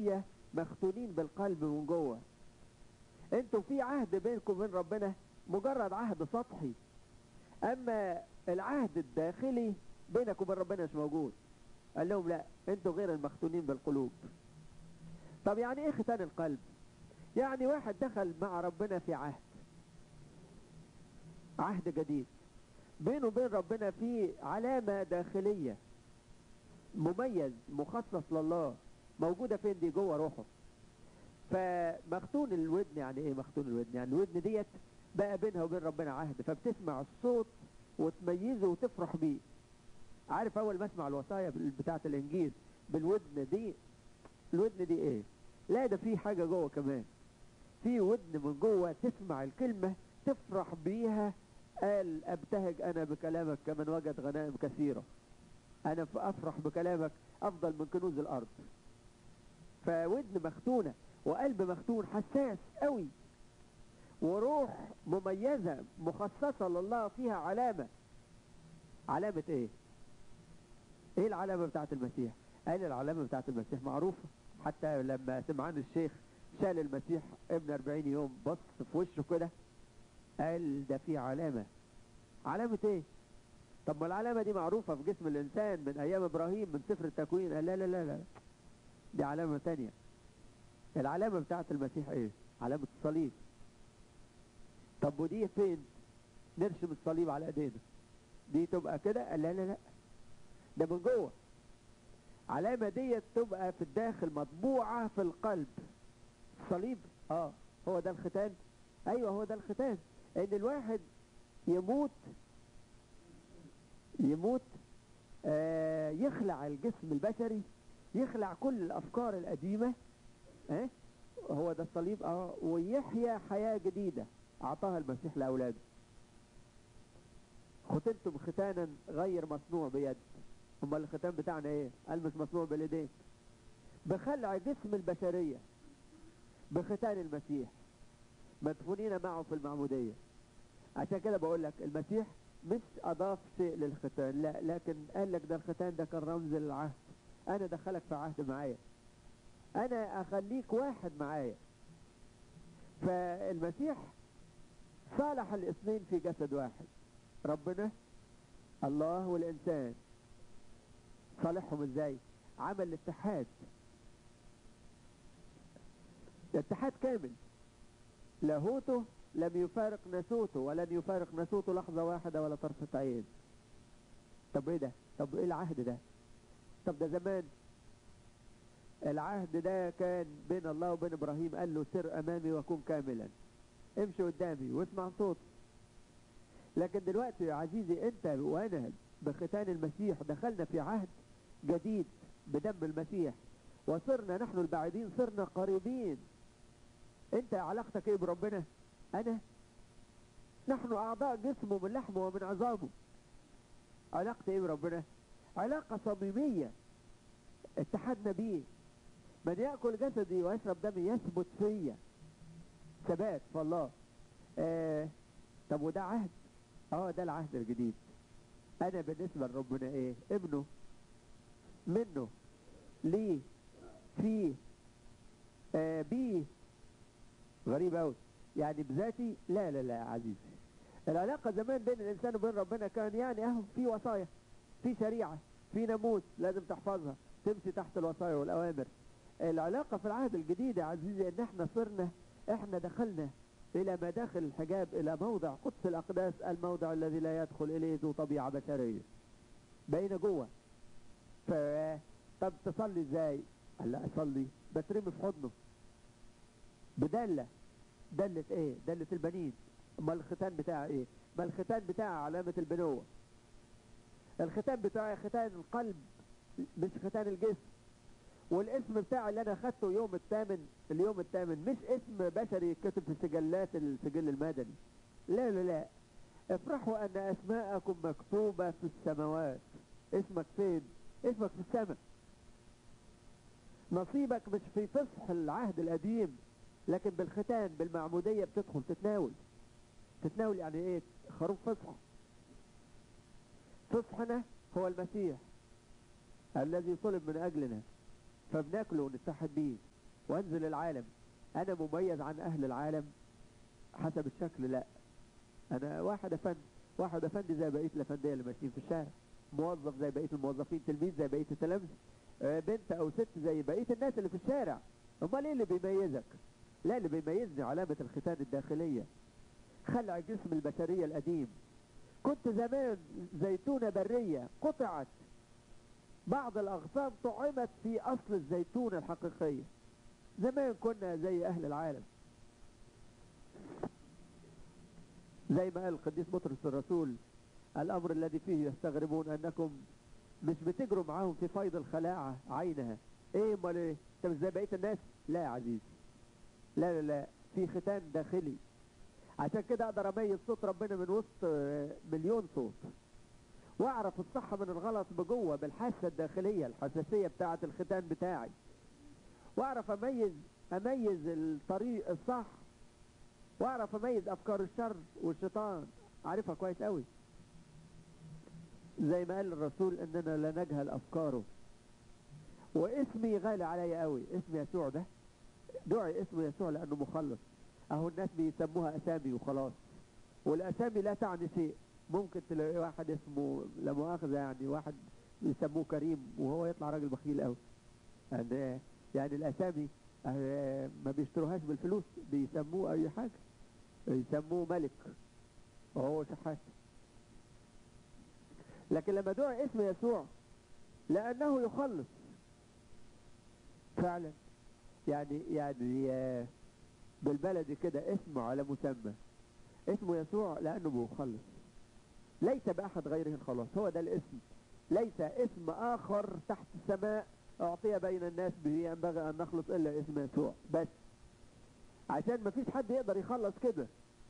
روحية مختونين بالقلب من جوه انتوا في عهد بينكم وبين ربنا مجرد عهد سطحي اما العهد الداخلي بينك وبين ربنا مش موجود قال لهم لا انتوا غير المختونين بالقلوب طب يعني ايه ختان القلب يعني واحد دخل مع ربنا في عهد عهد جديد بينه وبين ربنا في علامة داخلية مميز مخصص لله موجودة فين دي جوه روحه فمختون الودن يعني ايه مختون الودن يعني الودن ديت بقى بينها وبين ربنا عهد فبتسمع الصوت وتميزه وتفرح بيه عارف اول ما اسمع الوصايا بتاعه الانجيل بالودن دي الودن دي ايه لا ده في حاجة جوه كمان في ودن من جوه تسمع الكلمة تفرح بيها قال ابتهج انا بكلامك كمن وجد غنائم كثيرة انا افرح بكلامك افضل من كنوز الارض فودن مختونة وقلب مختون حساس قوي وروح مميزة مخصصة لله فيها علامة علامة ايه ايه العلامة بتاعت المسيح قال العلامة بتاعت المسيح معروفة حتى لما سمعان الشيخ شال المسيح ابن 40 يوم بص في وشه كده قال ده في علامة علامة ايه طب ما العلامة دي معروفة في جسم الانسان من ايام ابراهيم من سفر التكوين قال لا لا لا لا دي علامة تانية العلامة بتاعت المسيح ايه علامة الصليب طب ودي فين نرسم الصليب على ايدينا دي تبقى كده قال لا لا لا ده من جوه علامة ديت تبقى في الداخل مطبوعة في القلب الصليب اه هو ده الختان ايوه هو ده الختان ان الواحد يموت يموت آه يخلع الجسم البشري يخلع كل الافكار القديمة اه هو ده الصليب اه ويحيا حياة جديدة اعطاها المسيح لاولاده ختنتم ختانا غير مصنوع بيد امال الختان بتاعنا ايه قال مش مصنوع بالايدين بخلع جسم البشرية بختان المسيح مدفونين معه في المعمودية عشان كده بقول لك المسيح مش اضاف شيء للختان لا لكن قال لك ده الختان ده كان رمز للعهد انا دخلك في عهد معايا انا اخليك واحد معايا فالمسيح صالح الاثنين في جسد واحد ربنا الله والانسان صالحهم ازاي عمل الاتحاد اتحاد كامل لاهوته لم يفارق ناسوته ولن يفارق ناسوته لحظة واحدة ولا طرفة عين طب ايه ده طب ايه العهد ده طب ده زمان العهد ده كان بين الله وبين ابراهيم قال له سر امامي وكن كاملا امشي قدامي واسمع صوتي لكن دلوقتي يا عزيزي انت وانا بختان المسيح دخلنا في عهد جديد بدم المسيح وصرنا نحن البعيدين صرنا قريبين انت علاقتك ايه بربنا انا نحن اعضاء جسمه من لحمه ومن عظامه علاقتي ايه بربنا علاقة صميمية اتحدنا بيه من يأكل جسدي ويشرب دمي يثبت فيا ثبات في الله آه طب وده عهد اه ده العهد الجديد انا بالنسبة لربنا ايه ابنه منه ليه فيه آه بيه غريب قوي يعني بذاتي لا لا لا يا عزيزي العلاقة زمان بين الانسان وبين ربنا كان يعني اهو في وصايا في شريعة في ناموس لازم تحفظها تمشي تحت الوصايا والاوامر العلاقة في العهد الجديد يا عزيزي ان احنا صرنا احنا دخلنا الى مداخل الحجاب الى موضع قدس الاقداس الموضع الذي لا يدخل اليه ذو طبيعة بشرية بين جوه ف طب تصلي ازاي قال لا اصلي بترمي في حضنه بدلة دلة ايه دلة البنين امال الختان بتاعها ايه ما الختان بتاعها علامة البنوة الختان بتاعي ختان القلب مش ختان الجسم والاسم بتاعي اللي انا اخدته يوم الثامن اليوم الثامن مش اسم بشري يتكتب في سجلات السجل المدني لا لا لا افرحوا ان اسماءكم مكتوبة في السماوات اسمك فين اسمك في السماء نصيبك مش في فصح العهد القديم لكن بالختان بالمعمودية بتدخل تتناول تتناول يعني ايه خروف فصح فصحنا هو المسيح الذي صلب من اجلنا فبناكله ونتحد بيه وانزل العالم انا مميز عن اهل العالم حسب الشكل لا انا واحد افندي واحد افندي زي بقيه الافنديه اللي ماشيين في الشارع موظف زي بقيه الموظفين تلميذ زي بقيه التلامذه آه، بنت او ست زي بقيه الناس اللي في الشارع امال ايه اللي بيميزك لا اللي بيميزني علامه الختان الداخليه خلع جسم البشريه القديم كنت زمان زيتونه بريه قطعت بعض الاغصان طعمت في اصل الزيتونه الحقيقيه زمان كنا زي اهل العالم زي ما قال القديس بطرس الرسول الامر الذي فيه يستغربون انكم مش بتجروا معاهم في فيض الخلاعه عينها ايه امال ايه انت مش زي بقيه الناس لا يا عزيزي لا لا لا في ختان داخلي عشان كده اقدر اميز صوت ربنا من وسط آه، مليون صوت واعرف الصح من الغلط بجوه بالحاسه الداخليه الحساسيه بتاعه الختان بتاعي واعرف اميز اميز الطريق الصح واعرف اميز افكار الشر والشيطان عارفها كويس قوي زي ما قال الرسول اننا لا نجهل افكاره واسمي غالي عليا قوي اسم يسوع ده دعي اسم يسوع لانه مخلص اهو الناس بيسموها اسامي وخلاص والاسامي لا تعني شيء ممكن تلاقي واحد اسمه لا مؤاخذه يعني واحد يسموه كريم وهو يطلع راجل بخيل قوي يعني يعني الاسامي آه، ما بيشتروهاش بالفلوس بيسموه اي حاجه يسموه ملك وهو شحات لكن لما دعي اسم يسوع لانه يخلص فعلا يعني يعني آه، بالبلدي كده اسمه على مسمى اسمه يسوع لانه مخلص ليس باحد غيره الخلاص هو ده الاسم ليس اسم اخر تحت السماء اعطي بين الناس به ينبغي ان نخلص الا اسم يسوع بس عشان ما فيش حد يقدر يخلص كده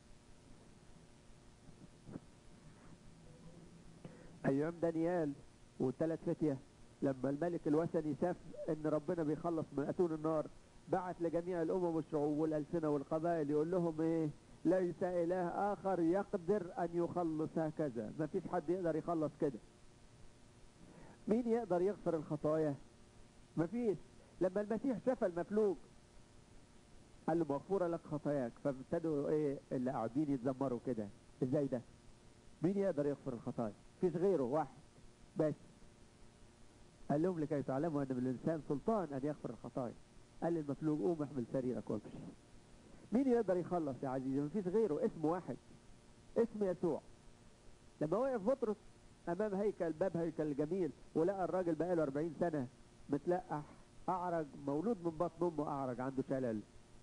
ايام دانيال والثلاث فتية لما الملك الوثني شاف ان ربنا بيخلص من اتون النار بعت لجميع الامم والشعوب والالسنه والقبائل يقول لهم ايه ليس اله اخر يقدر ان يخلص هكذا ما فيش حد يقدر يخلص كده مين يقدر يغفر الخطايا ما فيش لما المسيح شاف المفلوج قال له مغفوره لك خطاياك فابتدوا ايه اللي قاعدين يتذمروا كده ازاي ده مين يقدر يغفر الخطايا فيش غيره واحد بس قال لهم لكي تعلموا ان بالانسان سلطان ان يغفر الخطايا قال للمفلوج قوم احمل سريرك وامشي مين يقدر يخلص يا عزيزي مفيش غيره اسم واحد اسم يسوع لما وقف بطرس امام هيكل باب هيكل جميل ولقى الراجل بقاله 40 سنه متلقح اعرج مولود من بطن امه اعرج عنده شلل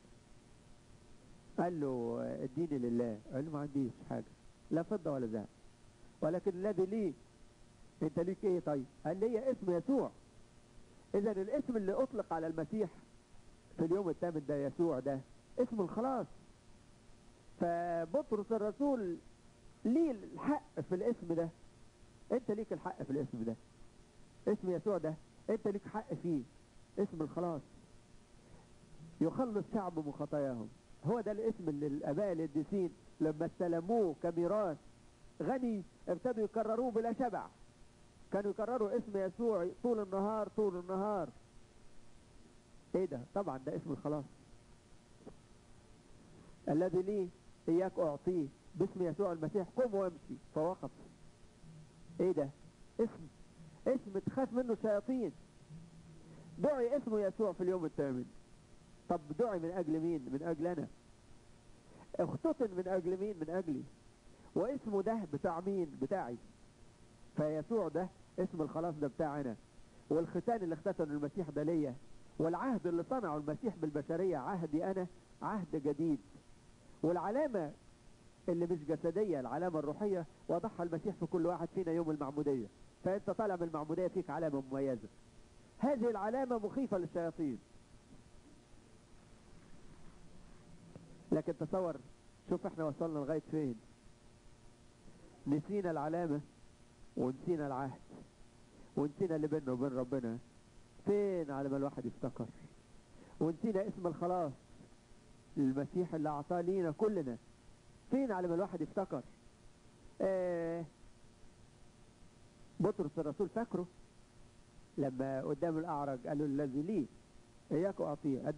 قال له اديني لله قال له ما عنديش حاجه لا فضه ولا ذهب ولكن الذي لي انت ليك ايه طيب قال لي اسم يسوع اذا الاسم اللي اطلق على المسيح في اليوم الثامن ده يسوع ده اسم الخلاص فبطرس الرسول ليه الحق في الاسم ده انت ليك الحق في الاسم ده اسم يسوع ده انت ليك حق فيه اسم الخلاص يخلص شعبه من خطاياهم هو ده الاسم اللي الاباء القديسين لما استلموه كميراث غني ابتدوا يكرروه بلا شبع كانوا يكرروا اسم يسوع طول النهار طول النهار ايه ده طبعا ده اسم الخلاص الذي لي اياك اعطيه باسم يسوع المسيح قم وامشي فوقف ايه ده اسم اسم تخاف منه الشياطين دعي اسمه يسوع في اليوم الثامن طب دعي من اجل مين من اجل انا اختتن من اجل مين من اجلي واسمه ده بتاع مين بتاعي فيسوع ده اسم الخلاص ده بتاعنا والختان اللي اختتنه المسيح ده ليا والعهد اللي صنعه المسيح بالبشرية عهدي أنا عهد جديد والعلامة اللي مش جسدية العلامة الروحية وضعها المسيح في كل واحد فينا يوم المعمودية فأنت طالع من المعمودية فيك علامة مميزة هذه العلامة مخيفة للشياطين لكن تصور شوف احنا وصلنا لغاية فين نسينا العلامة ونسينا العهد ونسينا اللي بيننا وبين ربنا فين على ما الواحد يفتكر ونسينا اسم الخلاص المسيح اللي اعطاه لينا كلنا فين على ما الواحد يفتكر آه بطرس الرسول فاكره لما قدام الاعرج قال له الذي لي اياك اعطيه